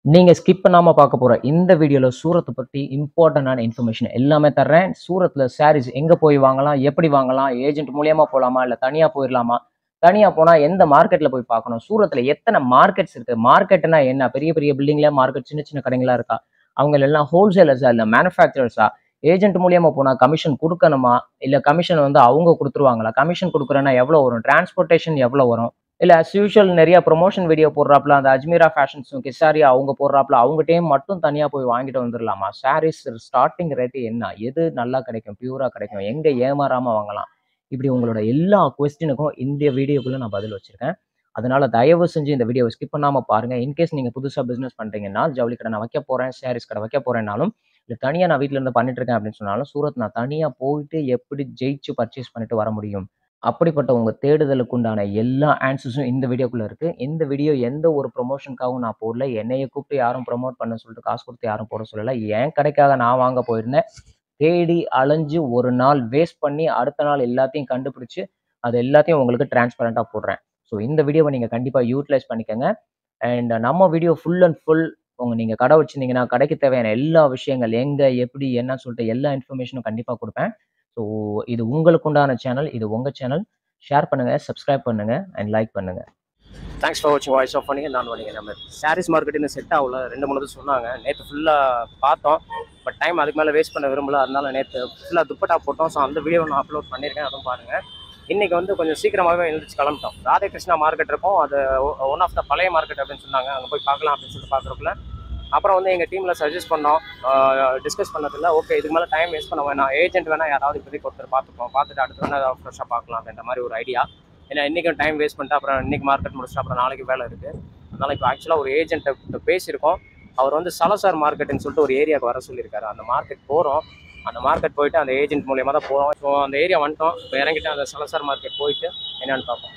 நீங்க ஸ்கிப் பண்ணாம பார்க்க போற இந்த வீடியோல சூரத்தை பத்தி இம்பார்ட்டன்டான இன்ஃபர்மேஷன் எல்லாமே தர்றேன். சூரத்ல சாரீஸ் எங்க போய் வாங்கலாம்? எப்படி வாங்கலாம்? ஏஜென்ட் மூலியமா போலாமா? இல்ல தனியா போயிரலாமா? தனியா போனா எந்த மார்க்கெட்ல போய் பார்க்கணும்? சூரத்ல எத்தன மார்க்கெட்ஸ் இருக்கு? மார்க்கெட்னா என்ன? பெரிய பெரிய பில்டிங்ல மார்க்கெட் சின்ன சின்ன கடைங்களா இருக்கா? அவங்க எல்லாம் ஹோல்சேலர்ஸா? இல்ல மேனுஃபேக்சரர்ஸா? ஏஜென்ட் மூலியமா போனா கமிஷன் குடுக்கணுமா? இல்ல கமிஷன் வந்து அவங்க குடுத்துருவாங்களா? கமிஷன் குடுக்குறேன்னா எவ்வளோ வரும்? டிரான்ஸ்போர்டேஷன் எவ்வளோ வரும்? இல்ல ஆஸ் யூசுவல் நெறைய ப்ரமோஷன் வீடியோ போடுறாப்ல அந்த அஜ்மீரா ஃபேஷன்ஸும், கிசாரியா அவங்க போடுறாப்ல அவங்க டீம் மட்டும் தனியா போய் வாங்கிட்டு வந்துரலாமா? சாரீஸ் ஸ்டார்ட்டிங் ரேட் என்ன? எது நல்லா கிடைக்கும்? பியூரா கிடைக்கும்? எங்க ஏமாறாம வாங்கலாம்? இப்படி உங்களோட எல்லா கொஸ்டினுக்கும் இந்த வீடியோக்குள்ள நான் பதில் வச்சிருக்கேன். அதனால தயவு செஞ்சு இந்த வீடியோவ ஸ்கிப் பண்ணாம பாருங்க. இன்கேஸ் நீங்க புதுசா பிசினஸ் பண்றீங்கன்னா, ஜவுளி கடை நான் வைக்க போறேன், சாரீஸ் கடை வைக்க போறேன்னாலும், இல்ல தனியா நான் வீட்ல இருந்து பண்ணிட்டு இருக்கேன் அப்படின்னு சொன்னாலும், சூரத் நான் தனியா போயிட்டு எப்படி ஜெயிச்சு பர்ச்சேஸ் பண்ணிட்டு வர முடியும்? அப்படிப்பட்ட உங்க தேடுதலுக்கு உண்டான எல்லா ஆன்சர்ஸும் இந்த வீடியோக்குள்ள இருக்கு. இந்த வீடியோ எந்த ஒரு ப்ரமோஷனுக்காகவும் நான் போடல. என்னைய கூப்பிட்டு யாரும் ப்ரமோட் பண்ண சொல்லிட்டு காசு குடுத்து யாரும் போட சொல்லல. என் கடைக்காக நான் வாங்க போயிருந்தேன். தேடி அலைஞ்சு ஒரு நாள் வேஸ்ட் பண்ணி அடுத்த நாள் எல்லாத்தையும் கண்டுபிடிச்சு, அது எல்லாத்தையும் உங்களுக்கு டிரான்ஸ்பரன்ட்டா போடுறேன். ஸோ இந்த வீடியோவ நீங்க கண்டிப்பா யூட்டிலைஸ் பண்ணிக்கங்க. அண்ட் நம்ம வீடியோ ஃபுல் அண்ட் ஃபுல் உங்க நீங்க கடை வச்சிருந்தீங்கன்னா, கடைக்கு தேவையான எல்லா விஷயங்கள் எங்க, எப்படி, என்னன்னு சொல்லிட்டு எல்லா இன்ஃபர்மேஷனும் கண்டிப்பா குடுப்பேன். ஸோ இது உங்களுக்கு உண்டான சேனல். இது உங்க சேனல். ஷேர் பண்ணுங்க, சப்ஸ்கிரைப் பண்ணுங்க அண்ட் லைக் பண்ணுங்க. தேங்க்ஸ் ஃபார் வாட்சிங் வாய்ஸ் ஆஃப் பண்ணிங்க நான் வணிக நம்ம சாரீஸ் மார்க்கெட் இன்னும் செட் ஆகல ரெண்டு மூணு இது சொன்னாங்க நேற்று ஃபுல்லாக பார்த்தோம் பட் டைம் அதுக்கு மேலே வேஸ்ட் பண்ண விரும்பல அதனால நேற்று ஃபுல்லாக துப்பட்டா போட்டோம் ஸோ அந்த வீடியோ நான் அப்லோட் பண்ணியிருக்கேன் அதுவும் பாருங்கள் இன்னைக்கு வந்து கொஞ்சம் சீக்கிரமாகவே எழுந்திரிச்சு கிளம்பிட்டோம் ராதேகிருஷ்ணா மார்க்கெட் இருக்கும் அது ஒன் ஆஃப் த பழைய மார்க்கெட் அப்படின்னு சொன்னாங்க அங்கே போய் பார்க்கலாம் அப்படின்னு சொல்லிட்டு பார்க்குறப்பல அப்புறம் வந்து எங்கள் டீமில் சஜஸ்ட் பண்ணோம் டிஸ்கஸ் பண்ணதில்ல ஓகே இதுக்கு மேலே டைம் வேஸ்ட் பண்ண வேணாம் ஏஜென்ட் வேணால் யாராவது இப்போதைக்கு ஒருத்தர் பார்த்துப்போம் பார்த்துட்டு அடுத்து வேணால் ஏதாவது ஃப்ரெஷ்ஷாக பார்க்கலாம் அப்படின்ற மாதிரி ஒரு ஐடியா ஏன்னா இன்றைக்கும் டைம் வேஸ்ட் பண்ணிட்டு அப்புறம் இன்னைக்கு மார்க்கெட் முடிச்சுட்டு அப்புறம் நாளைக்கு வேலை இருக்குது அதனால் இப்போ ஆக்சுவலாக ஒரு ஏஜென்ட்டை பேசியிருக்கோம் அவர் வந்து சலசார் மார்க்கெட்டுன்னு சொல்லிட்டு ஒரு ஏரியாவுக்கு வர சொல்லியிருக்காரு அந்த மார்க்கெட் போகிறோம் அந்த மார்க்கெட் போயிட்டு அந்த ஏஜென்ட் மூலியமாக தான் போகிறோம் ஸோ அந்த ஏரியா வந்துட்டோம் இப்போ இறங்கிட்டு அந்த சலசார் மார்க்கெட் போயிட்டு என்னன்னு பார்ப்போம்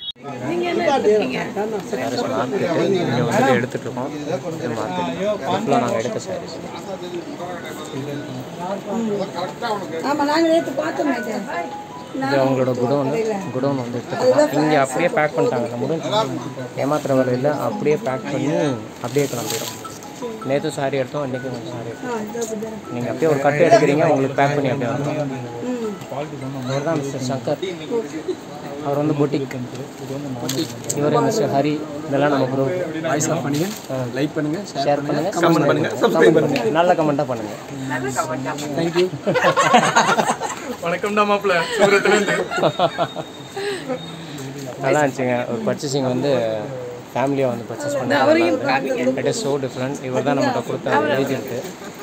சாரீஸ் மார்க்கெட்டு இங்கே வந்துட்டு எடுத்துகிட்டு இருக்கோம் இது மார்க்கெட் ஃபுல்லாக நாங்கள் எடுத்த சாரீஸ் ஆமா நாங்க நேத்து பார்த்தோமே இது. இது அவங்களோட குடோன் குடோன் வந்து எடுத்துக்கலாம் இங்கே அப்படியே பேக் பண்ணிட்டாங்க நம்ம ஏமாத்துற வேலையில் அப்படியே பேக் பண்ணி அப்படியே கிளம்பிடும் நேற்று சாரி எடுத்தோம் இன்றைக்கி கொஞ்சம் சாரி எடுத்தோம் ஆ, இதோ இதோ. நீங்கள் அப்படியே ஒரு கட்டு எடுக்கிறீங்க உங்களுக்கு பேக் பண்ணி அப்படியே வந்துடும் ம். அவர் தான் மிஸ்டர் சங்கர் அவர் வந்து பொட்டிக் இவர் மிஸ்டர் ஹரி இதெல்லாம் நம்ம ப்ரோ வாய்ஸ் ஆஃப் பண்ணுங்க லைக் பண்ணுங்க ஷேர் ஷேர் பண்ணுங்க கமெண்ட் பண்ணுங்க கமெண்ட் பண்ணுங்க நல்ல கமெண்ட்டாக பண்ணுங்க தேங்க்யூ வணக்கம்டா மாப்பிள்ள சூரத்துலேருந்து நல்லா இருந்துச்சுங்க ஒரு பர்ச்சேசிங் வந்து ஃபேமிலியாக வந்து பர்ச்சேஸ் பண்ணி இட் இஸ் ஸோ டிஃப்ரெண்ட் இவர் தான் நம்மகிட்ட கொடுத்த ஏஜென்ட்டு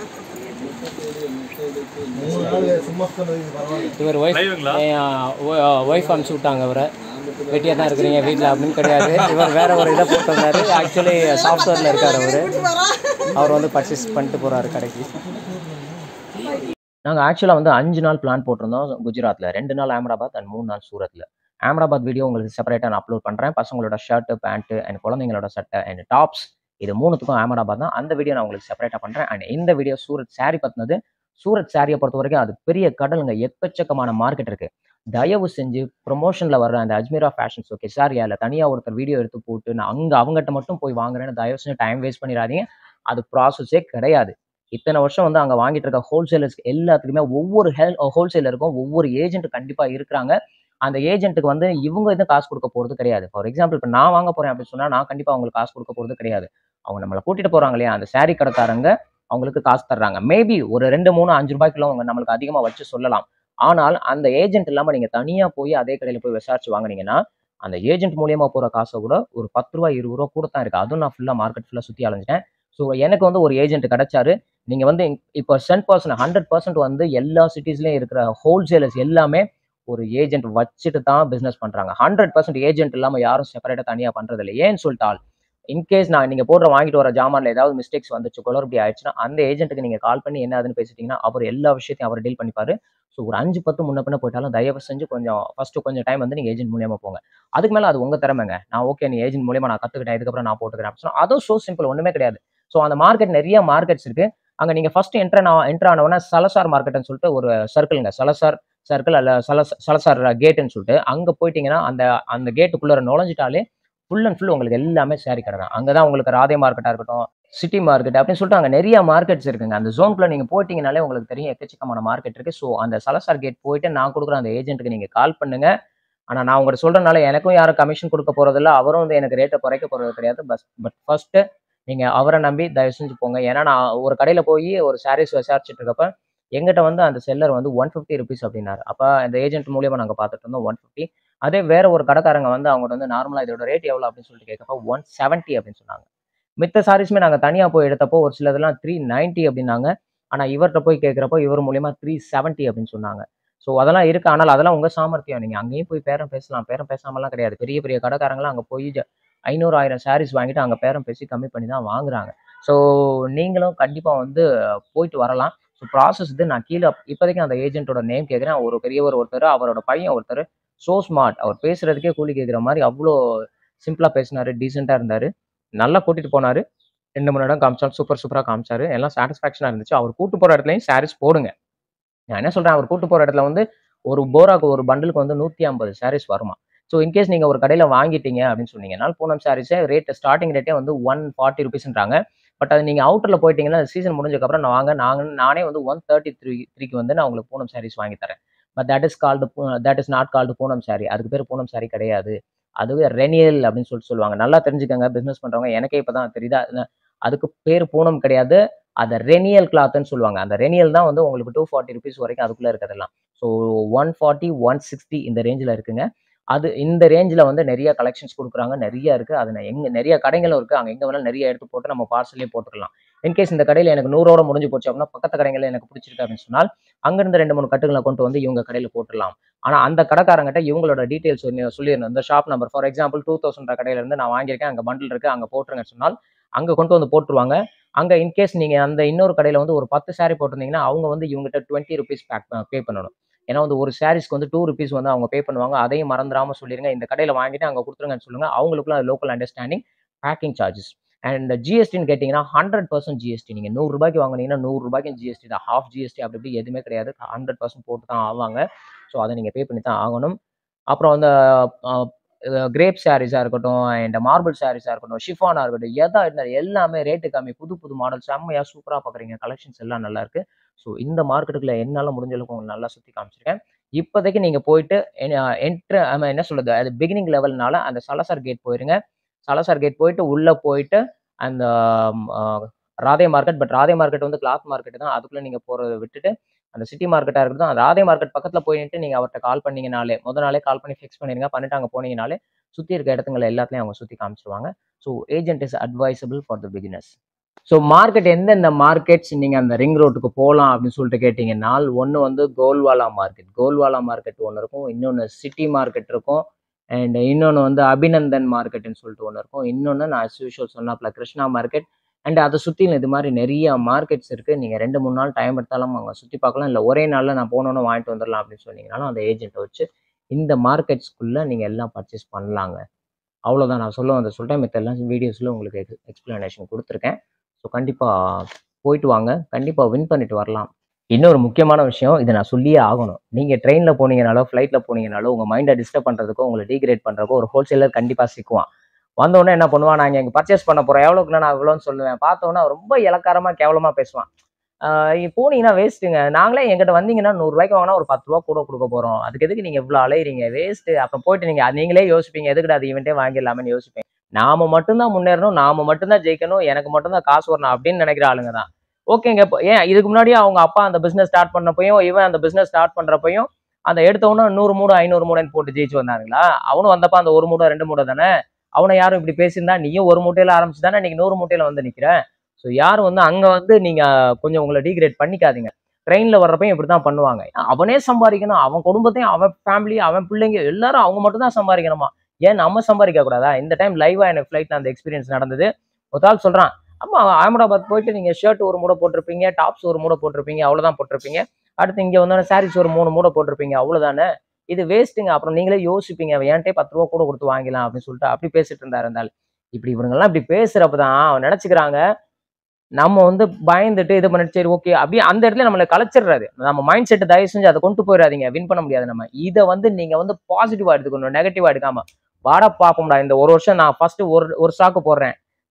இவர் ஒய்ஃப் ஒய்ஃப் அனுப்பிச்சு விட்டாங்க அவரை வெட்டியாக தான் இருக்கிறீங்க வீட்டில் அப்படின்னு கிடையாது இவர் வேற ஒரு இதை போட்டு வந்தார் ஆக்சுவலி சாஃப்ட்வேரில் இருக்கார் அவர் அவர் வந்து பர்ச்சேஸ் பண்ணிட்டு போகிறாரு கடைக்கு நாங்க ஆக்சுவலா வந்து 5 நாள் பிளான் போட்டிருந்தோம் குஜராத்ல. 2 நாள் அஹமதாபாத் அண்ட் 3 நாள் சூரத்ல. அஹமதாபாத் வீடியோ உங்களுக்கு செப்பரேட்டா நான் அப்லோட் பண்றேன். பசங்களோட ஷர்ட், பேண்ட் அண்ட் குழந்தைங்களோட சட்டை அண்ட் டாப்ஸ் இது 3த்துக்கும் அஹமதாபாத் தான். அந்த வீடியோ நான் உங்களுக்கு செப்பரேட்டா பண்றேன். அண்ட் இந்த வீடியோ சூரத் சாரி பத்தினது. சூரத் சாரிய பொறுத்தவரைக்கும் அது பெரிய கடலுங்க. எக்கச்சக்கமான மார்க்கெட் இருக்கு. தயவு செஞ்சு ப்ரமோஷன்ல வர்ற அந்த அஜ்மீரா ஃபேஷன்ஸ் ஓகே சாரியால தனியா ஒருத்தர் வீடியோ எடுத்து போட்டு நான் அங்க அவங்ககிட்ட மட்டும் போய் வாங்குறேன்னு தயவு செஞ்சு டைம் வேஸ்ட் பண்ணிடாதீங்க. அது ப்ராசஸே கிடையாது. இத்தனை வருஷம் வந்து அங்க வாங்கிட்டு இருக்க ஹோல்சேலர்ஸ் எல்லாத்துக்குமே ஒவ்வொரு ஹெல் ஹோல்சேலருக்கும் ஒவ்வொரு ஏஜென்ட் கண்டிப்பா இருக்கிறாங்க. அந்த ஏஜென்ட்க்கு வந்து இவங்க எதுவும் காசு குடுக்க போறது கிடையாது. ஃபார் எக்ஸாம்பிள் இப்ப நான் வாங்க போறேன் அப்படின்னு சொன்னா, நான் கண்டிப்பா அவங்களுக்கு காசு குடுக்க போறது கிடையாது. அவங்க நம்மள கூட்டிட்டு போறாங்க இல்லையா, அந்த சாரி கடைக்காரங்க அவங்களுக்கு காசு தர்றாங்க. மேபி ஒரு 2, 3, 5 ரூபாய்க்குள்ள அவங்க நம்மளுக்கு அதிகமா வச்சு சொல்லலாம். ஆனால் அந்த ஏஜென்ட் இல்லாம நீங்க தனியா போய் அதே கடையில போய் விசாரிச்சு வாங்குனீங்கன்னா, அந்த ஏஜென்ட் மூலியமா போற காச கூட ஒரு ரூ. 10 ரூ. 20 கூட தான் இருக்கு. அதுவும் நான் ஃபுல்லா மார்க்கெட் ஃபுல்லா சுத்தி அலைஞ்சுட்டேன். ஸோ எனக்கு வந்து ஒரு ஏஜென்ட் கிடைச்சாரு. நீங்க வந்து இப்போ 100% 100% வந்து எல்லா சிட்டீஸ்லயும் இருக்கிற ஹோல்சேலர்ஸ் எல்லாமே ஒரு ஏஜென்ட் வச்சுட்டு தான் பிசினஸ் பண்றாங்க. 100% ஏஜென்ட் இல்லாம யாரும் செப்பரேட்டா தனியா பண்றது இல்ல. ஏன்னு சொல்லிட்டால், இன்கேஸ் நான் நீங்க போடுற வாங்கிட்டு வர ஜாமான்ல ஏதாவது மிஸ்டேக்ஸ் வந்துச்சு, குளறுபடி ஆயிடுச்சுன்னா, அந்த ஏஜென்ட்க்கு நீங்க கால் பண்ணி என்ன ஆகுதுன்னு பேசிட்டீங்கன்னா, அவர் எல்லா விஷயத்தையும் அவர் டீல் பண்ணிப்பாரு. ஸோ ஒரு 5, 10 முன்ன பின்ன போயிட்டாலும் தயவு செஞ்சு கொஞ்சம் ஃபர்ஸ்ட்டு கொஞ்சம் டைம் வந்து நீங்க ஏஜென்ட் மூலியமா போங்க. அதுக்கு மேல அது உங்க திறமைங்க. நான் ஓகே நீ ஏஜென்ட் மூலியமா நான் கத்துக்கிட்டேன். இதுக்கப்புறம் நான் போட்டுக்கிறேன் அப்படின்னு சொன்னா, அதுவும் சோ சிம்பிள் ஒண்ணுமே கிடையாது. ஸோ அந்த மார்க்கெட் நெறைய மார்க்கெட்ஸ் இருக்கு. அங்க நீங்க ஃபர்ஸ்ட் என்டர் ஆ என்டர் ஆன உடனே சலசார் மார்க்கெட்ன்னு சொல்லிட்டு ஒரு சர்க்கிள்ங்க. சலசார் சர்க்கிள் அல்ல சலச சலசார் கேட்டுன்னு சொல்லிட்டு அங்க போயிட்டீங்கன்னா, அந்த அந்த கேட்டுக்குள்ளார நுழைஞ்சுட்டாலே ஃபுல் அண்ட் ஃபுல் உங்களுக்கு எல்லாமே சாரி கடை தான். அங்க தான் உங்களுக்கு ராதே மார்க்கெட்டா இருக்கட்டும், சிட்டி மார்க்கெட் அப்படின்னு சொல்லிட்டு அங்கே நிறைய மார்க்கெட்ஸ் இருக்குங்க அந்த ஜோனுக்குள்ள நீங்கள் போயிட்டீங்கனாலே உங்களுக்கு தெரியும் எக்கச்சக்கமான மார்க்கெட் இருக்கு ஸோ அந்த சலசார் கேட் போயிட்டு நான் கொடுக்குற அந்த ஏஜென்ட்டுக்கு நீங்கள் கால் பண்ணுங்க ஆனால் நான் உங்கள்கிட்ட சொல்றதுனால எனக்கும் யாரும் கமிஷன் கொடுக்க போறதில்ல அவரும் வந்து எனக்கு ரேட்டை குறைக்க போறது கிடையாது பஸ் பட் ஃபர்ஸ்ட் நீங்க அவரை நம்பி தயவு செஞ்சு போங்க ஏன்னா நான் ஒரு கடையில் போய் ஒரு சாரீஸ் விசாரிச்சுட்டு இருக்கப்ப எங்கிட்ட வந்து அந்த செல்லர் வந்து ஒன் ஃபிஃப்டி ருபீஸ் அப்படின்னாரு அப்போ அந்த ஏஜென்ட் மூலியமா நாங்கள் பார்த்துட்டு இருந்தோம் ஒன் ஃபிஃப்டி அதே வேற ஒரு கடைக்காரங்க வந்து அவங்க வந்து நார்மலாக இதோட ரேட் எவ்வளோ அப்படின்னு சொல்லிட்டு கேட்கப்ப ஒன் செவன்ட்டி அப்படின்னு சொன்னாங்க மித்த சாரீஸ்மே நாங்கள் தனியாக போய் எடுத்தப்போ ஒரு சிலதெல்லாம் த்ரீ நைன்ட்டி அப்படின்னாங்க ஆனால் இவர்கிட்ட போய் கேட்குறப்போ இவர் மூலியமா த்ரீ செவன்ட்டி அப்படின்னு சொன்னாங்க ஸோ அதெல்லாம் இருக்கு ஆனால் அதெல்லாம் உங்கள் சாமர்த்தியம் நீங்கள் அங்கேயும் போய் பேரம் பேசலாம் பேரம் பேசாமலாம் கிடையாது பெரிய பெரிய கடைக்காரங்களாம் அங்கே போய் ஜ- ஐநூறு ஆயிரம் சாரீஸ் வாங்கிட்டு அங்கே பேரம் பேசி கம்மி பண்ணி தான் வாங்குறாங்க ஸோ நீங்களும் கண்டிப்பாக வந்து போயிட்டு வரலாம் ஸோ ப்ராசஸ் இது நான் கீழே இப்போதைக்கு அந்த ஏஜென்ட்டோட நேம் கேட்குறேன் ஒரு பெரியவர் ஒருத்தர் அவரோட பையன் ஒருத்தர் ஸோ ஸ்மார்ட் அவர் பேசுறதுக்கே கூலி கேட்குற மாதிரி அவ்வளோ சிம்பிளாக பேசினாரு டீசெண்டாக இருந்தார் நல்லா கூட்டிகிட்டு போனார் ரெண்டு மணி நேரம் காமிச்சாரு சூப்பர் சூப்பராக காமிச்சாரு எல்லாம் சாட்டிஸ்ஃபேக்ஷனாக இருந்துச்சு அவர் கூட்டு போகிற இடத்துலையும் சாரீஸ் போடுங்க நான் என்ன சொல்கிறேன் அவர் கூட்டு போகிற இடத்துல வந்து ஒரு போராக்கு ஒரு பண்டலுக்கு வந்து நூற்றி ஐம்பது சாரீஸ் வருமா ஸோ இன்கேஸ் நீங்கள் ஒரு கடையில் வாங்கிட்டீங்க அப்படின்னு சொன்னீங்கன்னா பூனம் சாரீஸே ரேட் ஸ்டார்டிங் ரேட்டே வந்து ஒன் ஃபார்ட்டி ருபீஸ்ன்றாங்க பட் அது நீங்கள் அவுட்டரில் போயிட்டீங்கன்னா சீசன் முடிஞ்சதுக்கப்புறம் நான் வாங்க நாங்கள் நானே வந்து ஒன் தேர்ட்டி த்ரீ த்ரீக்கு வந்து நான் உங்களுக்கு பூனம் சாரீஸ் வாங்கி தரேன் but that is called that is not called Poonam sari அதுக்கு பேர் பூனம் சாரி கிடையாது அதுவே ரெனியல் அப்படின்னு சொல்லிட்டு சொல்லுவாங்க நல்லா தெரிஞ்சுக்கங்க பிஸ்னஸ் பண்ணுறவங்க எனக்கே இப்போ தான் தெரியுதா அது- அதுக்கு பேர் பூனம் கிடையாது அதை ரெனியல் கிளாத்னு சொல்லுவாங்க அந்த ரெனியல் தான் வந்து உங்களுக்கு டூ ஃபார்ட்டி ருபீஸ் வரைக்கும் அதுக்குள்ளே இருக்கிறதெல்லாம் so one forty one sixty இந்த ரேஞ்சில் இருக்குங்க அது இந்த ரேஞ்சில் வந்து நிறைய கலெக்ஷன்ஸ் கொடுக்குறாங்க நிறைய இருக்குது அது நான் எங்கே நிறைய கடைகளும் இருக்குது அங்கே எங்கே வேணாலும் நிறைய எடுத்து போட்டு நம்ம பார்சல்லே போட்டுக்கலாம் இன்கேஸ் இந்த கடையில் எனக்கு நூறோட முடிஞ்சு போச்சு அப்படின்னா பக்கத்து கடைகளில் எனக்கு பிடிச்சிருக்கு அப்படின்னு சொன்னால் அங்கேருந்து ரெண்டு மூணு கட்டுகளை கொண்டு வந்து இவங்க கடையில் போட்டுடலாம் ஆனால் அந்த கடைக்காரங்கிட்ட இவங்களோட டீட்டெயில்ஸ் சொல்லியிருந்தோம் இந்த shop number for example two thousand கடையில இருந்து நான் வாங்கியிருக்கேன் அங்கே பண்டில் இருக்குது அங்கே போட்டுருங்கன்னு சொன்னால் அங்கே கொண்டு வந்து போட்டுருவாங்க அங்கே இன்கேஸ் நீங்கள் அந்த இன்னொரு கடையில் வந்து ஒரு பத்து saree போட்டிருந்தீங்கன்னா அவங்க வந்து இவங்ககிட்ட டுவெண்ட்டி ருபீஸ் பேக் பே பண்ணணும் ஏன்னா வந்து ஒரு சாரீஸ்க்கு வந்து டூ ருபீஸ் வந்து அவங்க பே பண்ணுவாங்க அதையும் மறந்துடாம சொல்லிருங்க இந்த கடையில் வாங்கிட்டு அங்கே கொடுத்துருங்கன்னு சொல்லுங்க அவங்களுக்குள்ள local understanding packing charges and ஜிஎஸ்டின்னு கேட்டிங்கன்னா ஹண்ட்ரட் பர்சன்ட் ஜிஎஸ்டி நீங்கள் நூறுரூபாய்க்கு வாங்குனீங்கன்னா நூறுரூபாய்க்கு ஜிஎஸ்டி தான் ஹாஃப் ஜிஎஸ்டி அப்படி இப்படி எதுவுமே கிடையாது ஹண்ட்ரட் பர்சன்ட் போட்டு தான் ஆவாங்க ஸோ அதை நீங்கள் பே பண்ணி தான் ஆகணும் அப்புறம் அந்த கிரேப் சாரீஸாக இருக்கட்டும் அண்ட் மார்பிள் சாரீஸாக இருக்கட்டும் ஷிஃபானாக இருக்கட்டும் எதா இருந்தாலும் எல்லாமே ரேட்டு கம்மி புது புது மாடல் செம்மையாக சூப்பராக பார்க்குறீங்க கலெக்ஷன்ஸ் எல்லாம் நல்லா இருக்கு ஸோ இந்த மார்க்கெட்டுக்குள்ள என்னால் முடிஞ்ச அளவுக்கு உங்களுக்கு நல்லா சுற்றி காமிச்சிருக்கேன் இப்போதைக்கு நீங்கள் போயிட்டு என்ட்ரு என்ன சொல்றது அது பிகினிங் லெவல்னால அந்த சலசார் கேட் போயிருங்க சலசார் கேட் போயிட்டு உள்ளே போயிட்டு அந்த ம், ஆ, Radhe market but Radhe market வந்து கிளாத் மார்க்கெட் தான் அதுக்குள்ளே நீங்கள் போகிறத விட்டுட்டு அந்த சிட்டி மார்க்கெட்டாக இருக்கட்டும் அந்த ராதே மார்க்கெட் பக்கத்தில் போயிட்டு நீங்கள் அவர்கிட்ட கால் பண்ணீங்கனாலே முத நாளே கால் பண்ணி ஃபிக்ஸ் பண்ணிடுங்க பண்ணிட்டு அங்கே போனீங்கனாலே சுற்றி இருக்க இடத்துங்களை எல்லாத்துலையும் அவங்க சுற்றி காமிச்சிருவாங்க so agent is advisable for the beginners so market எந்தெந்த மார்க்கெட்ஸ் நீங்கள் அந்த ரிங் ரோட்டுக்கு போகலாம் அப்படின்னு சொல்லிட்டு கேட்டிங்கன்னா ஒன்று வந்து கோல்வாலா மார்க்கெட் கோல்வாலா மார்க்கெட் ஒன்று இருக்கும் இன்னொன்று சிட்டி மார்க்கெட் இருக்கும் அண்ட் இன்னொன்று வந்து அபிநந்தன் மார்க்கெட்னு சொல்லிட்டு ஒன்று இருக்கும் இன்னொன்று நான் as usual சொன்னாப்ல கிருஷ்ணா மார்க்கெட் அண்ட் அதை சுற்றிலும் இது மாதிரி நிறைய மார்க்கெட்ஸ் இருக்குது நீங்கள் ரெண்டு மூணு நாள் டைம் எடுத்தாலும் அங்கே சுற்றி பார்க்கலாம் இல்லை ஒரே நாளில் நான் போனோன்னு வாங்கிட்டு வந்துடலாம் அப்படின்னு சொன்னீங்கனாலும் அந்த ஏஜென்ட்டை வச்சு இந்த மார்க்கெட்ஸ்க்குள்ளே நீங்கள் எல்லாம் பர்ச்சேஸ் பண்ணலாங்க அவ்வளோதான் நான் சொல்ல வந்த சொல்லிட்டேன் மித்த எல்லாம் வீடியோஸில் உங்களுக்கு எக்ஸ் எக்ஸ்ப்ளனேஷன் கொடுத்துருக்கேன் ஸோ கண்டிப்பாக போயிட்டு வாங்க கண்டிப்பாக வின் பண்ணிட்டு வரலாம் இன்னொரு முக்கியமான விஷயம் இதை நான் சொல்லியே ஆகணும் நீங்கள் ட்ரெயினில் போனீங்கனாலோ ஃப்ளைட்டில் போனீங்கனாலோ உங்கள் மைண்டை டிஸ்டர்ப் பண்ணுறதுக்கோ உங்களை டீக்ரேட் பண்ணுறதுக்கோ ஒரு ஹோல்சேலர் கண்டிப்பாக சிக்குவான் வந்தோடனே என்ன பண்ணுவான் நான் இங்கே பர்ச்சேஸ் பண்ண போகிறேன் எவ்வளோக்குண்ணா நான் இவ்வளோன்னு சொல்லுவேன் பார்த்தோன்னா ரொம்ப இலக்காரமாக கேவலமாக பேசுவான் ஆஹ் இங்க போனீங்கன்னா வேஸ்ட்டுங்க நாங்களே எங்கிட்ட வந்தீங்கன்னா நூறுரூவாய்க்கு வாங்கினா ஒரு பத்து ரூபா கூட கொடுக்க போகிறோம் அதுக்கு எதுக்கு நீங்கள் இவ்வளோ அலையிறீங்க வேஸ்ட்டு அப்புறம் போயிட்டு நீங்கள் நீங்களே யோசிப்பீங்க எதுக்குடா அது இவன்ட்டே வாங்கிடலாமேன்னு யோசிப்பீங்க நாம மட்டும்தான் முன்னேறணும் நாம மட்டும்தான் ஜெயிக்கணும் எனக்கு மட்டும்தான் காசு வரணும் அப்படின்னு நினைக்கிற ஆளுங்க தான் ஓகேங்க இப்போ ஏன் இதுக்கு முன்னாடி அவங்க அப்பா அந்த பிசினஸ் ஸ்டார்ட் பண்ணப்பையும் இவன் அந்த பிசினஸ் ஸ்டார்ட் பண்றப்பையும் அந்த எடுத்தவொன்னே நூறு மூடு ஐநூறு மூடைன்னு போட்டு ஜெயிச்சு வந்தாங்களா அவனும் வந்தப்ப அந்த ஒரு மூடை ரெண்டு மூடை தானே அவனை யாரும் இப்படி பேசியிருந்தா நீயும் ஒரு மூட்டையில ஆரம்பிச்சு தானே இன்னைக்கு நூறு மூட்டையில வந்து நிக்கிற ஸோ யாரும் வந்து அங்க வந்து நீங்க கொஞ்சம் உங்களை டீக்ரேட் பண்ணிக்காதீங்க ட்ரெயின்ல வர்றப்பையும் இப்படி தான் பண்ணுவாங்க அவனே சம்பாதிக்கணும் அவன் குடும்பத்தையும் அவன் ஃபேமிலி அவன் பிள்ளைங்க எல்லாரும் அவங்க மட்டும் தான் சம்பாதிக்கணுமா ஏன் நம்ம சம்பாதிக்க கூடாதா இந்த டைம் லைவா எனக்கு ஃபிளைட்ல அந்த எக்ஸ்பீரியன்ஸ் நடந்தது ஒரு ஆள் சொல்றான் ஆமா அகமதாபாத் போயிட்டு நீங்க ஷர்ட் ஒரு மூடை போட்டிருப்பீங்க டாப்ஸ் ஒரு மூடை போட்டிருப்பீங்க அவ்வளவுதான் போட்டிருப்பீங்க அடுத்து இங்க வந்தோடனே சாரீஸ் ஒரு மூணு மூடை போட்டிருப்பீங்க அவ்வளவுதானே இது வேஸ்ட்டுங்க அப்புறம் நீங்களே யோசிப்பீங்க அவன் என்கிட்டே பத்து ரூபா கூட கொடுத்து வாங்கிக்கலாம் அப்படின்னு சொல்லிட்டு அப்படி பேசிட்டு இருந்தாரு இருந்தால் இப்படி இவங்கெல்லாம் இப்படி பேசுறப்ப தான் அவன் நினைச்சுக்கிறாங்க நம்ம வந்து பயந்துட்டு இது பண்ணிட்டு சரி ஓகே அப்படியே அந்த இடத்துல நம்மளை கலைச்சிடுறாரு நம்ம மைண்ட் செட் தயவு செஞ்சு அதை கொண்டு போயிடாதீங்க வின் பண்ண முடியாது நம்ம இதை வந்து நீங்க வந்து பாசிட்டிவா எடுத்துக்கணும் நெகட்டிவா எடுக்காம வாட பார்ப்போம்டா இந்த ஒரு வருஷம் நான் ஃபர்ஸ்ட் ஒரு ஒரு ஸ்டாக்கு போடுறேன்